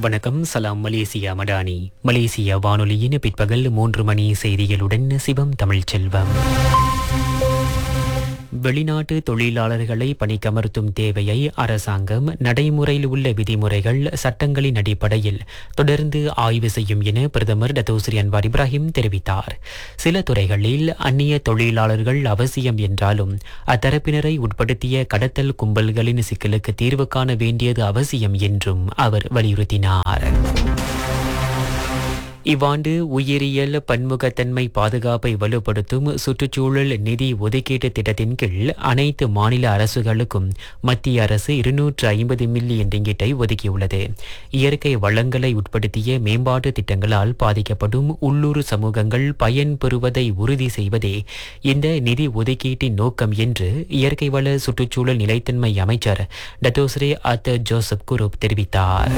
வணக்கம் சலாம் மலேசியா மடானி மலேசிய வானொலியின் பிற்பகல் மூன்று மணி செய்திகளுடன் சிவம் தமிழ் செல்வம் வெளிநாட்டு தொழிலாளர்களை பணிக்கமர்த்தும் தேவையை அரசாங்கம் நடைமுறையில் உள்ள விதிமுறைகள் சட்டங்களின் அடிப்படையில் தொடர்ந்து ஆய்வு செய்யும் என பிரதமர் டத்தோஸ்ரீ அன்வார் இப்ராஹிம் தெரிவித்தார் சில துறைகளில் அந்நிய தொழிலாளர்கள் அவசியம் என்றாலும் அத்தரப்பினரை உட்படுத்திய கடத்தல் கும்பல்களின் சிக்கலுக்கு தீர்வு காண வேண்டியது அவசியம் என்றும் அவர் வலியுறுத்தினார் இவ்வாண்டு உயிரியல் பன்முகத்தன்மை பாதுகாப்பை வலுப்படுத்தும் சுற்றுச்சூழல் நிதி ஒதுக்கீட்டு திட்டத்தின் கீழ் அனைத்து மாநில அரசுகளுக்கும் மத்திய அரசு இருநூற்று ஐம்பது மில்லியன் ரிங்கிட்டை ஒதுக்கியுள்ளது இயற்கை வளங்களை உட்படுத்திய மேம்பாட்டு திட்டங்களால் பாதிக்கப்படும் உள்ளூர் சமூகங்கள் பயன் பெறுவதை உறுதி செய்வதே இந்த நிதி ஒதுக்கீட்டின் நோக்கம் என்று இயற்கை வள சுற்றுச்சூழல் நிலைத்தன்மை அமைச்சர் டத்தோஸ்ரே அத் ஜோசப் குரூப் தெரிவித்தார்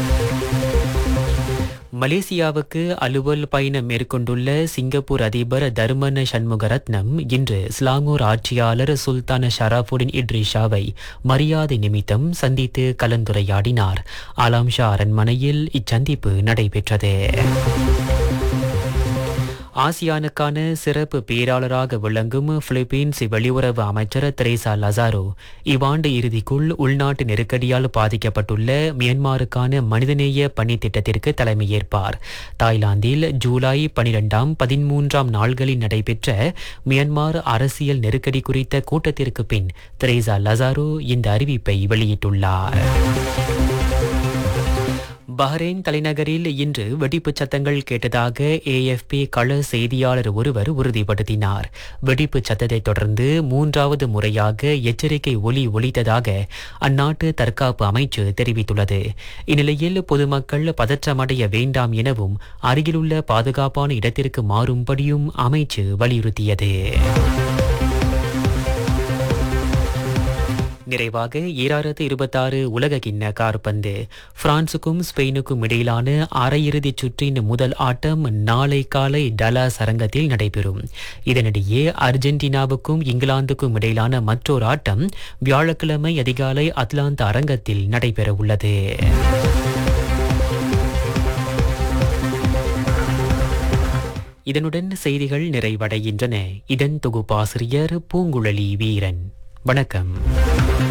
மலேசியாவுக்கு அலுவல் பயணம் மேற்கொண்டுள்ள சிங்கப்பூர் அதிபர் தர்மன சண்முகரத்னம் இன்று ஸ்லாங்கூர் ஆட்சியாளர் சுல்தான் ஷராஃபுடின் இட்ரிஷாவை மரியாதை நிமித்தம் சந்தித்து கலந்துரையாடினார் ஆலாம் ஷா அரண்மனையில் இச்சந்திப்பு நடைபெற்றது ஆசியானுக்கான சிறப்பு பேராளராக விளங்கும் பிலிப்பீன்ஸ் வெளியுறவு அமைச்சர் தெரேசா லசாரோ இவ்வாண்டு இறுதிக்குள் உள்நாட்டு நெருக்கடியால் பாதிக்கப்பட்டுள்ள மியான்மருக்கான மனிதநேய பணி திட்டத்திற்கு தலைமையேற்பார் தாய்லாந்தில் ஜூலை பனிரெண்டாம் பதிமூன்றாம் நாள்களில் நடைபெற்ற மியான்மர் அரசியல் நெருக்கடி குறித்த கூட்டத்திற்கு பின் தெரேசா லசாரோ இந்த அறிவிப்பை வெளியிட்டுள்ளார் பஹ்ரைன் தலைநகரில் இன்று வெடிப்புச் சத்தங்கள் கேட்டதாக ஏஎஃப்பி கள செய்தியாளர் ஒருவர் உறுதிப்படுத்தினார் வெடிப்புச் சத்தத்தைத் தொடர்ந்து மூன்றாவது முறையாக எச்சரிக்கை ஒலி ஒலித்ததாக அந்நாட்டு தற்காப்பு அமைச்சு தெரிவித்துள்ளது இந்நிலையில் பொதுமக்கள் பதற்றமடைய வேண்டாம் எனவும் அருகிலுள்ள பாதுகாப்பான இடத்திற்கு மாறும்படியும் அமைச்சு வலியுறுத்தியது நிறைவாக ஈராயிரத்து இருபத்தாறு உலக கிண்ண கார்பந்து பிரான்சுக்கும் ஸ்பெயினுக்கும் இடையிலான அரையிறுதிச் சுற்றின் முதல் ஆட்டம் நாளை காலை டலாஸ் அரங்கத்தில் நடைபெறும் இதனிடையே அர்ஜென்டினாவுக்கும் இங்கிலாந்துக்கும் இடையிலான மற்றொரு ஆட்டம் வியாழக்கிழமை அதிகாலை அட்லாந்து அரங்கத்தில் நடைபெற உள்ளது இதனுடன் செய்திகள் நிறைவடைகின்றன இதன் தொகுப்பாசிரியர் பூங்குழலி வீரன் வணக்கம்